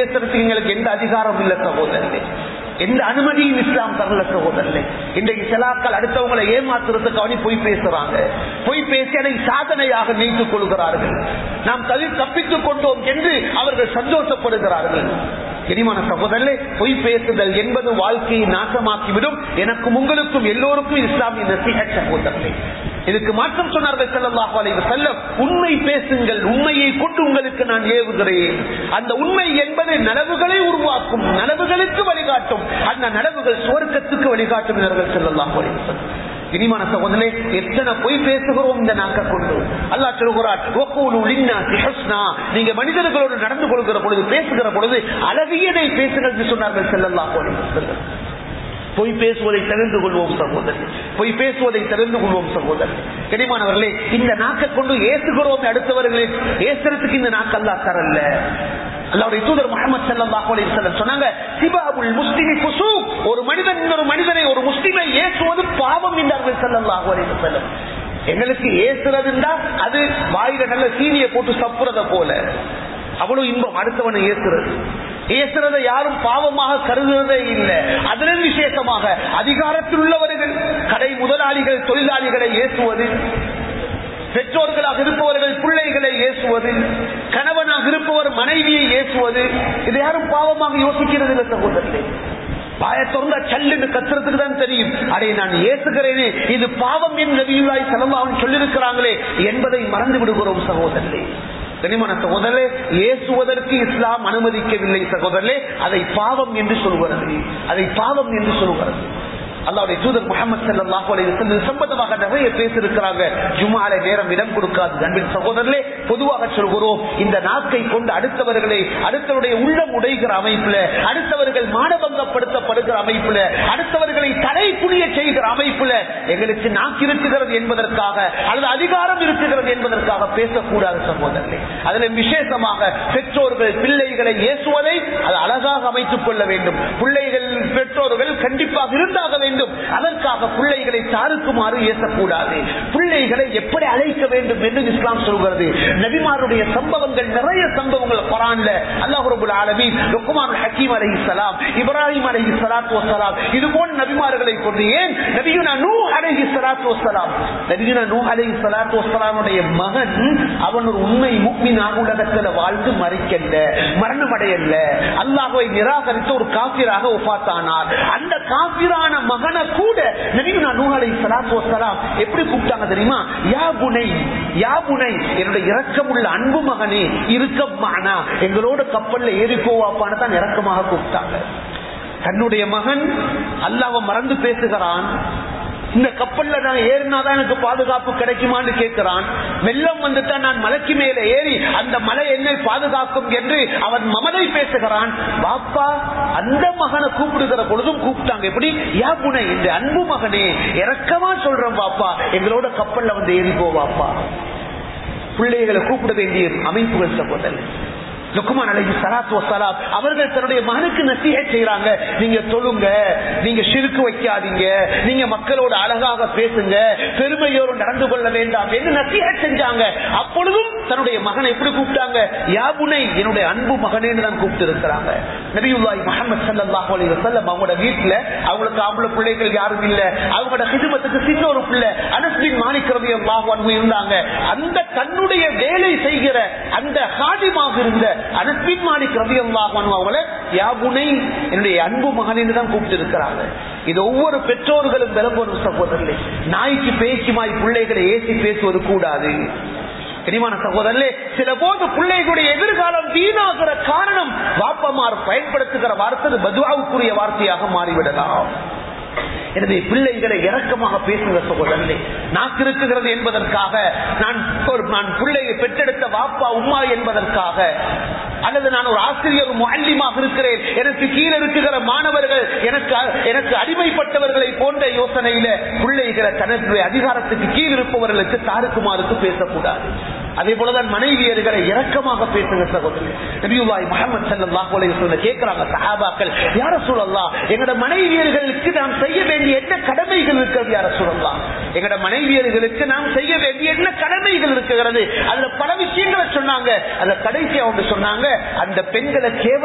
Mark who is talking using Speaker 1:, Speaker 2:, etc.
Speaker 1: பேசுறதுக்கு எங்களுக்கு எந்த அதிகாரம் இல்ல சகோதரர்களே எந்த அனுமதியும் இஸ்லாம் தரல சகோதரர்களே இன்றைக்கு சிலாக்கள் அடுத்தவங்களை ஏமாத்துறதுக்கு அவனி பொய் பேசுறாங்க பொய் பேசி அதை சாதனையாக நினைத்துக் கொள்கிறார்கள் நாம் தவி தப்பித்துக் கொண்டோம் என்று அவர்கள் சந்தோஷப்படுகிறார்கள் இனிமான சகோதரர்களே பொய் பேசுதல் என்பது வாழ்க்கையை நாசமாக்கிவிடும் எனக்கும் உங்களுக்கும் எல்லோருக்கும் இஸ்லாமிய நசிக சகோதரர்களே இதுக்கு மாற்றம் சொன்னார்கள் ஸல்லல்லாஹு அலைஹி வஸல்லம் உண்மை பேசுங்கள் உண்மையை கொண்டு உங்களுக்கு நான் ஏவுகிறேன் அந்த உண்மை என்பது நனவுகளை உருவாக்கும் நனவுகளுக்கு வழிகாட்டும் அந்த நனவுகள் சுவர்க்கத்துக்கு வழிகாட்டும் என்றார்கள் ஸல்லல்லாஹு அலைஹி வஸல்லம் இனிமான சகோதரே எத்தனை பொய் பேசுகிறோம் இந்த நாக்க கொண்டு அல்லாஹ் சொல்கிறார் "வக்கூலு லின்னாசி ஹுஸ்னா." நீங்க மனிதர்களோடு நடந்து கொள்கிற பொழுது பேசுகிற பொழுது அழகியதை பேசுங்கள் என்று சொன்னார்கள் ஸல்லல்லாஹு அலைஹி வஸல்லம் பொய் பேசுவதை தெரிந்து கொள்வோம் சகோதரர் பொய் பேசுவதை தெரிந்து கொள்வோம் சகோதரர் கனிமானவர்களே இந்த நாக்கை கொண்டு ஏசுகிறோம் அடுத்தவர்களே ஏசுறதுக்கு இந்த நாக்கு அல்லா தரல அல்லாவுடைய தூதர் முகமது ஸல்லல்லாஹு அலைஹி வஸல்லம் சொன்னாங்க சிபாபுல் முஸ்லிமி ஃபுசூக் ஒரு மனிதன் இன்னொரு மனிதனை ஒரு முஸ்லிமை ஏசுவது பாவம் என்றார்கள் ஸல்லல்லாஹு அலைஹி வஸல்லம் எங்களுக்கு ஏசுறதுண்டா அது வாயில நல்ல சீனியை போட்டு சப்புறத போல அவ்வளவு இன்பம் அடுத்தவனை ஏசுறது ஏசுறதை யாரும் பாவமாக கருதுறதே இல்லை அதிலும் விசேஷமாக அதிகாரத்தில் உள்ளவர்கள் கடை முதலாளிகள் தொழிலாளிகளை ஏசுவது பெற்றோர்களாக இருப்பவர்கள் பிள்ளைகளை ஏசுவது கணவனாக இருப்பவர் மனைவியை ஏசுவது இதை யாரும் பாவமாக யோசிக்கிறது இல்லை சகோதரர்களே பாய திறந்த சல்லுன்னு கத்துறதுக்கு தான் தெரியும் அடே நான் ஏசுகிறேனே இது பாவம் என்று நபியுல்லாய் செலவாகும் சொல்லியிருக்கிறாங்களே என்பதை மறந்து விடுகிறோம் சகோதரர்களே கனிமன சகோதரே ஏசுவதற்கு இஸ்லாம் அனுமதிக்கவில்லை சகோதரே அதை பாவம் என்று சொல்கிறது அதை பாவம் என்று சொல்கிறது அல்லாவுடைய தூதர் முகமது ஸல்லல்லாஹு அலைஹி வஸல்லம் சம்பந்தமாக நிறைய பேசியிருக்கிறாங்க ஜுமாலை நேரம் இடம் கொடுக்காது அன்பின் சகோதரர்களே பொதுவாக சொல்கிறோம் இந்த நாக்கை கொண்டு அடுத்தவர்களை அடுத்தவருடைய உள்ளம் உடைகிற அமைப்புல அடுத்தவர்கள் மானபங்கப்படுத்தப்படுகிற அமைப்புல அடுத்தவர்களை தடை புரிய செய்கிற அமைப்புல எங்களுக்கு நாக்கு இருக்குகிறது என்பதற்காக அல்லது அதிகாரம் இருக்குகிறது என்பதற்காக பேசக்கூடாது சகோதரர்களே அதுல விசேஷமாக பெற்றோர்கள் பிள்ளைகளை ஏசுவதை அது அழகாக அமைத்துக் கொள்ள வேண்டும் பிள்ளைகள் பெற்றோர்கள் கண்டிப்பாக இருந்தாக வேண்டும் அதற்காக பிள்ளைகளை தாருக்குமாறு ஏசக்கூடாது பிள்ளைகளை எப்படி அழைக்க வேண்டும் என்று இஸ்லாம் சொல்கிறது நபிமாருடைய சம்பவங்கள் நிறைய சம்பவங்கள் குரான்ல அல்லாஹ் ரபுல் ஆலமீன் லுக்மான் ஹக்கீம் அலைஹிஸ்ஸலாம் இப்ராஹிம் அலைஹிஸ்ஸலாத்து வஸ்ஸலாம் இது போன்ற நபிமார்களை கொண்டு ஏன் நபியுனா நூ அலைஹிஸ்ஸலாத்து வஸ்ஸலாம் நபியுனா நூ அலைஹிஸ்ஸலாத்து வஸ்ஸலாமுடைய மகன் அவன் ஒரு உண்மை முக்மினாக உலகத்துல வாழ்ந்து மறிக்கல்ல மரணம் அடையல்ல அல்லாஹ்வை நிராகரித்து ஒரு காபிராக ஒப்பாத்தானார் அந்த காபிரான மகனை கூட நபியுனா நூ அலைஹிஸ்ஸலாத்து வஸ்ஸலாம் எப்படி கூப்பிட்டாங்க தெரியுமா யா புனை யா புனை என்னுடைய இரக்கமுள்ள அன்பு மகனே இருக்கமானா எங்களோட கப்பல்ல ஏறி போவாப்பான்னு தான் இறக்கமாக கூப்பிட்டாங்க தன்னுடைய மகன் அல்லாஹ்வை மறந்து பேசுகிறான் இந்த கப்பல்ல நான் ஏறினாதான் எனக்கு பாதுகாப்பு கிடைக்குமான்னு கேட்கிறான் வெள்ளம் வந்துட்டா நான் மலைக்கு மேல ஏறி அந்த மலை என்னை பாதுகாக்கும் என்று அவன் மமதை பேசுகிறான் பாப்பா அந்த மகனை கூப்பிடுகிற பொழுதும் கூப்பிட்டாங்க எப்படி யா புனை இந்த அன்பு மகனே இறக்கமா சொல்றேன் பாப்பா எங்களோட கப்பல்ல வந்து ஏறி போவாப்பா பிள்ளைகளை கூப்பிட வேண்டிய அமைப்புகள் சகோதரர் லுக்குமான் அலைஹி ஸலாத்து வஸ்ஸலாம் அவர்கள் தன்னுடைய மகனுக்கு நசிஹை செய்றாங்க நீங்க தொழுங்க நீங்க ஷிர்க் வைக்காதீங்க நீங்க மக்களோட அழகாக பேசுங்க பெருமையோடு நடந்து கொள்ள வேண்டாம் என்று நசிஹை செஞ்சாங்க அப்பொழுதும் தன்னுடைய மகனை எப்படி கூப்பிட்டாங்க யா புனை என்னுடைய அன்பு மகனேன்னு தான் கூப்பிட்டு இருக்கிறாங்க நபியுல்லாஹி முஹம்மது ஸல்லல்லாஹு அலைஹி வஸல்லம் அவங்களோட வீட்டுல அவங்களுக்கு ஆம்பளை பிள்ளைகள் யாரும் இல்ல அவங்களோட ஹிதமத்துக்கு சின்ன ஒரு பிள்ளை அனஸ் பின் மாலிக் ரலியல்லாஹு அன்ஹு இருந்தாங்க அந்த தன்னுடைய வேலை செய்கிற அந்த ஹாதிமாக இருந்த அனஸ்பின் மாலிக் ரவி அவங்கள யாபுனை என்னுடைய அன்பு மகனின்னு தான் கூப்பிட்டு இருக்கிறாங்க இது ஒவ்வொரு பெற்றோர்களும் விளம்பரம் சகோதரர்களே நாய்க்கு பேச்சுமாய் பிள்ளைகளை ஏசி பேசுவது கூடாது கனிமான சகோதரர்களே சில போது பிள்ளைகளுடைய எதிர்காலம் வீணாகிற காரணம் வாப்பமார் பயன்படுத்துகிற வார்த்தை பதுவாவுக்குரிய வார்த்தையாக மாறிவிடலாம் எனவே பிள்ளைகளை இறக்கமாக பேசுகிற சகோதரர்களே நாக்கு இருக்குகிறது என்பதற்காக நான் ஒரு நான் பிள்ளையை பெற்றெடுத்த வாப்பா உம்மா என்பதற்காக அல்லது நான் ஒரு ஆசிரியர் முல்லிமாக இருக்கிறேன் எனக்கு கீழே இருக்குகிற மாணவர்கள் எனக்கு எனக்கு அடிமைப்பட்டவர்களை போன்ற யோசனையில பிள்ளைகளை தனது அதிகாரத்துக்கு கீழ் இருப்பவர்களுக்கு தாருக்குமாருக்கு பேசக்கூடாது அதே போலதான் மனைவியர்களை இறக்கமாக பேசுங்க சகோதரி நபியுல்லாய் முகமது ஸல்லல்லாஹு அலைஹி வஸல்லம் கேக்குறாங்க சஹாபாக்கள் யார சொல்லலாம் எங்கட மனைவியர்களுக்கு நாம் செய்ய வேண்டிய என்ன கடமைகள் இருக்கிறது யார சொல்லலாம் எங்கட மனைவியர்களுக்கு நாம் செய்ய வேண்டிய என்ன கடமைகள் இருக்கிறது அதுல பல விஷயங்களை சொன்னாங்க அதுல கடைசியா ஒன்று சொன்னாங்க அந்த பெண்களை கேவல